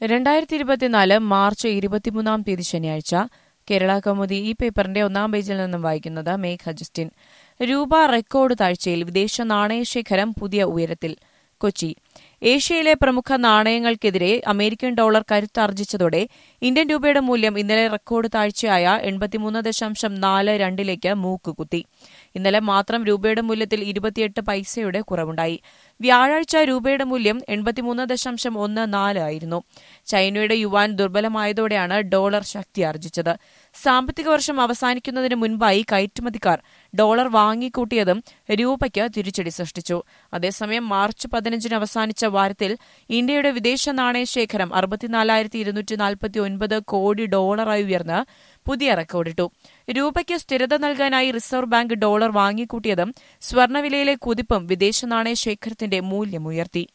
രണ്ടായിരത്തി ഇരുപത്തിനാല് മാർച്ച് ഇരുപത്തിമൂന്നാം തീയതി ശനിയാഴ്ച കേരള കൗമുദി ഈ പേപ്പറിന്റെ ഒന്നാം പേജിൽ നിന്നും വായിക്കുന്നത് മേഘ ജസ്റ്റിൻ രൂപ റെക്കോർഡ് താഴ്ചയിൽ വിദേശ നാണയശേഖരം പുതിയ ഉയരത്തിൽ കൊച്ചി ഏഷ്യയിലെ പ്രമുഖ നാണയങ്ങൾക്കെതിരെ അമേരിക്കൻ ഡോളർ കരുത്താർജിച്ചതോടെ ഇന്ത്യൻ രൂപയുടെ മൂല്യം ഇന്നലെ റെക്കോർഡ് താഴ്ചയായ എൺപത്തിമൂന്ന് ദശാംശം നാല് രണ്ടിലേക്ക് മൂക്കുകുത്തി ഇന്നലെ മാത്രം രൂപയുടെ മൂല്യത്തിൽ ഇരുപത്തിയെട്ട് പൈസയുടെ കുറവുണ്ടായി വ്യാഴാഴ്ച രൂപയുടെ മൂല്യം എൺപത്തിമൂന്ന് ദശാംശം ഒന്ന് നാല് ആയിരുന്നു ചൈനയുടെ യുവാൻ ദുർബലമായതോടെയാണ് ഡോളർ ശക്തിയാർജിച്ചത് സാമ്പത്തിക വർഷം അവസാനിക്കുന്നതിന് മുൻപായി കയറ്റുമതിക്കാർ ഡോളർ വാങ്ങിക്കൂട്ടിയതും രൂപയ്ക്ക് തിരിച്ചടി സൃഷ്ടിച്ചു അതേസമയം മാർച്ച് പതിനഞ്ചിന് അവസാനിച്ച വാരത്തിൽ ഇന്ത്യയുടെ വിദേശ നാണയശേഖരം അറുപത്തിനാലായിരത്തി ഇരുന്നൂറ്റി നാൽപ്പത്തി ഒൻപത് കോടി ഡോളറായി ഉയർന്ന് പുതിയ റെക്കോർഡിട്ടു രൂപയ്ക്ക് സ്ഥിരത നൽകാനായി റിസർവ് ബാങ്ക് ഡോളർ വാങ്ങിക്കൂട്ടിയതും സ്വർണ്ണവിലയിലെ കുതിപ്പും വിദേശ നാണയ ശേഖരത്തിന്റെ മൂല്യമുയർത്തി